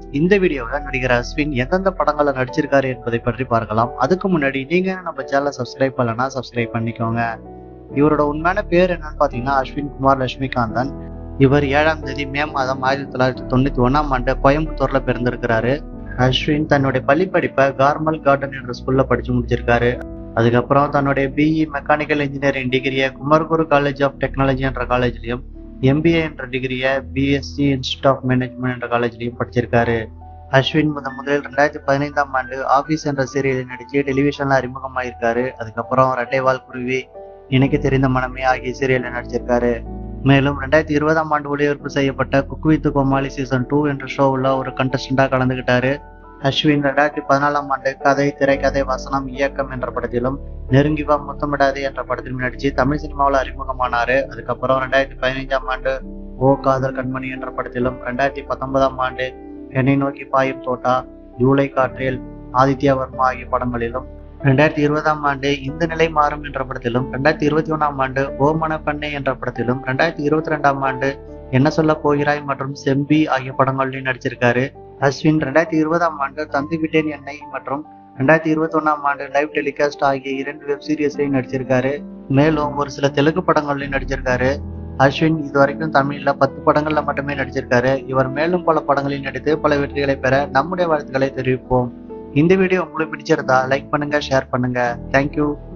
இந்த வீடியோவில் நடிகர் அஸ்வின் எந்தெந்த படங்கள்ல நடிச்சிருக்காரு என்பதை பற்றி பார்க்கலாம் அதுக்கு முன்னாடி நீங்க நம்ம சேனலை சப்ஸ்கிரைப் பண்ணலனா சப்ஸ்கிரைப் பண்ணிக்கோங்க இவரோட உண்மையான பேர் என்னன்னு பார்த்தீங்கன்னா அஸ்வின் குமார் லட்சுமிகாந்தன் இவர் ஏழாம் தேதி மே மாதம் ஆயிரத்தி தொள்ளாயிரத்தி தொண்ணூத்தி ஒன்னாம் ஆண்டு கோயம்புத்தூர்ல பிறந்திருக்கிறாரு அஸ்வின் தன்னுடைய பள்ளி படிப்பை கார்மல் கார்டன் என்ற ஸ்கூல்ல படிச்சு முடிச்சிருக்காரு அதுக்கப்புறம் தன்னுடைய பிஇ மெக்கானிக்கல் இன்ஜினியரிங் டிகிரியை குமர்குரு காலேஜ் ஆஃப் டெக்னாலஜி என்ற காலேஜ்லயும் எம்பிஏ என்ற டிகிரியை பிஎஸ்சி இன்ஸ்டியூட் ஆஃப் மேனேஜ்மெண்ட் என்ற காலேஜ்லயும் படிச்சிருக்காரு அஸ்வின் முதன் முதலில் ரெண்டாயிரத்தி பதினைந்தாம் ஆண்டு ஆபீஸ் என்ற சீரியலில் நடிச்சு டெலிவிஷன்ல அறிமுகமாயிருக்காரு அதுக்கப்புறம் ரெட்டைவால் குருவி எனக்கு தெரிந்த மனமே ஆகிய சீரியலில் நடிச்சிருக்காரு மேலும் ரெண்டாயிரத்தி இருபதாம் ஆண்டு ஒளிபரப்பு செய்யப்பட்ட cook with Comali season two என்ற ஷோவில் ஒரு கண்டஸ்டண்டா கலந்துகிட்டாரு அஸ்வின் ரெண்டாயிரத்தி பதினாலாம் ஆண்டு கதை திரைக்கதை வசனம் இயக்கம் என்ற படத்திலும் நெருங்கி வா முத்தமிடாதே என்ற படத்திலும் நடிச்சு தமிழ் சினிமாவில் அறிமுகமானாரு அதுக்கப்புறம் ரெண்டாயிரத்தி பதினைஞ்சாம் ஆண்டு ஓ காதல் கண்மணி என்ற படத்திலும் ரெண்டாயிரத்தி பத்தொன்பதாம் ஆண்டு என்னை நோக்கி பாயும் தோட்டா ஜூலை காற்றில் ஆதித்யா வர்மா ஆகிய படங்களிலும் ரெண்டாயிரத்தி இருபதாம் ஆண்டு இந்த நிலை மாறும் என்ற படத்திலும் ரெண்டாயிரத்தி இருபத்தி ஒன்றாம் ஆண்டு ஓமன பண்ணை என்ற படத்திலும் ரெண்டாயிரத்தி இருபத்தி ரெண்டாம் ஆண்டு என்ன சொல்ல போகிறாய் மற்றும் செம்பி ஆகிய படங்களிலும் நடிச்சிருக்காரு அஸ்வின் ரெண்டாயிரத்தி இருபதாம் ஆண்டு தந்து விட்டேன் என்னை மற்றும் ரெண்டாயிரத்தி இருபத்தி ஒன்னாம் ஆண்டு லைவ் டெலிகாஸ்ட் ஆகிய இரண்டு வெப் சீரிஸ்லையும் நடிச்சிருக்காரு மேலும் ஒரு சில தெலுங்கு படங்கள்லையும் நடிச்சிருக்காரு அஸ்வின் இதுவரைக்கும் தமிழ்ல பத்து படங்கள்ல மட்டுமே நடிச்சிருக்காரு இவர் மேலும் பல படங்களில் நடித்து பல வெற்றிகளை பெற நம்முடைய வாழ்த்துக்களை தெரிவிப்போம் இந்த வீடியோ உங்களுக்கு பிடிச்சிருந்தா லைக் பண்ணுங்க ஷேர் பண்ணுங்க தேங்க்யூ